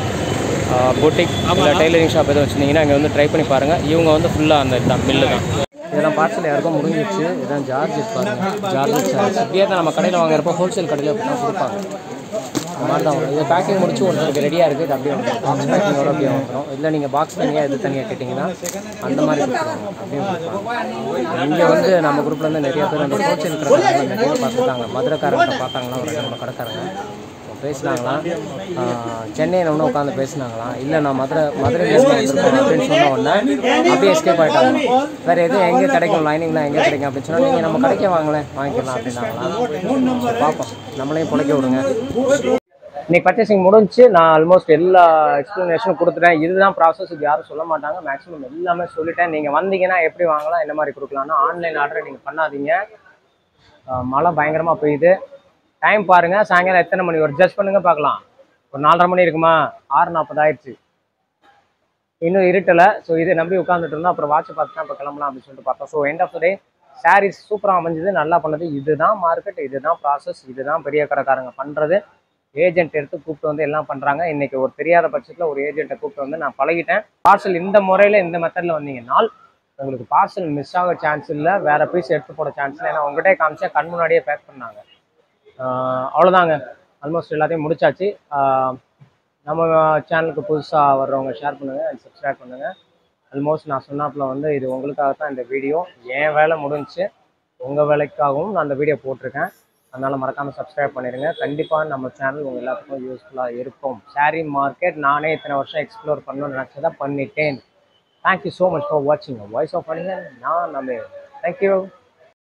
பொட்டிக் இல்லை டைலரிங் ஷாப் எதுவும் வச்சுருந்தீங்கன்னா இங்கே வந்து ட்ரை பண்ணி பாருங்கள் இவங்க வந்து ஃபுல்லாக அந்த தான் பில்லு தான் இதெல்லாம் பார்சல் யாருக்கும் முடிஞ்சிச்சு இதான் ஜார்ஜஸ் பாருங்கள் ஜார்ஜஸ் சார்ஜ் இப்படியே தான் நம்ம கடையில் வாங்குறப்போ ஹோல்சேல் கடையில் அப்படி தான் கொடுப்பாங்க இந்த மாதிரி தான் வரும். இது பேக்கிங் முடிச்சு ஒருத்தருக்கு ரெடியாக இருக்குது இது அப்படியே வந்துடும் பாக்ஸ் பேக்கிங்கோட அப்படியே வந்துடும் இல்லை நீங்கள் பாக்ஸ் தனியாக இது தனியாக கேட்டிங்கன்னா அந்த மாதிரி கொடுத்துருவாங்க அப்படியே கொடுப்பாங்க இங்கே வந்து நம்ம குரூப்பில் வந்து நிறைய பேர் அந்த ஹோல்சேல் கடைக்காரங்க நிறைய பார்த்துட்டாங்க மதுரைக்காரங்க பார்த்தாங்களா ஒரு ரெண்டு மூணு கடைக்காரங்க பேசினாங்களாம் சென்னையில் ஒன்று உட்காந்து பேசினாங்களாம் இல்லை நான் மதுரை மதுரையிலேருந்து வந்திருக்கோம் அப்படின்னு சொன்ன உடனே அப்படியே எஸ்கேப் ஆகிட்டாங்க வேறு எதுவும் எங்கே கிடைக்கும் லைனிங்லாம் எங்கே கிடைக்கும் அப்படின்னு சொன்னால் நீங்கள் நம்ம கடைக்கே வாங்கலேன் வாங்கிக்கலாம் அப்படின்னாங்களாம் சரி, பார்ப்போம் நம்மளையும் பிழைக்க விடுங்க இன்னைக்கு பர்ச்சேசிங் முடிஞ்சு நான் ஆல்மோஸ்ட் எல்லா எக்ஸ்ப்ளனேஷனும் கொடுத்துட்டேன் இதுதான் ப்ராசஸ் இது யாரும் சொல்ல மாட்டாங்க மேக்ஸிமம் எல்லாமே சொல்லிட்டேன் நீங்கள் வந்தீங்கன்னா எப்படி வாங்கலாம் என்ன மாதிரி கொடுக்கலாம்னா ஆன்லைன் ஆர்டர் நீங்கள் பண்ணாதீங்க ஆஹ் மழை பயங்கரமாக பெய்யுது டைம் பாருங்க சாயங்காலம் எத்தனை மணி ஒரு ஜட்ஜ் பண்ணுங்க பார்க்கலாம் ஒரு நாலரை மணி இருக்குமா ஆறு நாற்பது ஆயிடுச்சு இன்னும் இருட்டலை ஸோ இதை நம்பி உட்காந்துட்டு இருந்தோம் அப்புறம் வாட்ச் பார்த்து தான் இப்போ கிளம்பலாம் அப்படின்னு சொல்லிட்டு பார்த்தோம் so end of the day saris சூப்பராக அமைஞ்சது நல்லா பண்ணது இதுதான் மார்க்கெட் இதுதான் ப்ராசஸ் இதுதான் பெரிய கடைக்காரங்க பண்ணுறது ஏஜென்ட் எடுத்து கூப்பிட்டு வந்து எல்லாம் பண்ணுறாங்க இன்னைக்கு ஒரு தெரியாத பட்சத்தில் ஒரு ஏஜென்ட்டை கூப்பிட்டு வந்து நான் பழகிட்டேன் பார்சல் இந்த முறையில் இந்த மெத்தடில் வந்தீங்கன்னால் உங்களுக்கு பார்சல் மிஸ் ஆக சான்ஸ் இல்லை வேற பீஸ் எடுத்து போட சான்ஸ் இல்லை ஏன்னா உங்கள்கிட்டே காமிச்சா கண் முன்னாடியே பேக் பண்ணாங்க ஆஹ் அவ்வளோதாங்க ஆல்மோஸ்ட் எல்லாத்தையும் முடிச்சாச்சு ஆஹ் நம்ம சேனலுக்கு புதுசாக வர்றவங்க ஷேர் பண்ணுங்கள் அண்ட் சப்ஸ்கிரைப் பண்ணுங்கள் ஆல்மோஸ்ட் நான் சொன்னாப்புல வந்து இது உங்களுக்காக தான் இந்த வீடியோ என் வேலை முடிஞ்சுச்சு உங்கள் வேலைக்காகவும் நான் அந்த வீடியோ போட்டிருக்கேன் அதனால் மறக்காமல் சப்ஸ்கிரைப் பண்ணிடுங்க கண்டிப்பாக நம்ம சேனல் உங்கள் எல்லாத்துக்கும் யூஸ்ஃபுல்லாக இருக்கும் சாரி மார்க்கெட் நானே இத்தனை வருஷம் எக்ஸ்ப்ளோர் பண்ணணும்னு நினச்சதை பண்ணிட்டேன் தேங்க்யூ ஸோ மச் ஃபார் வாட்சிங் வாய்ஸ் ஆஃப் பண்ணுங்க நான் நம்ம தேங்க்யூ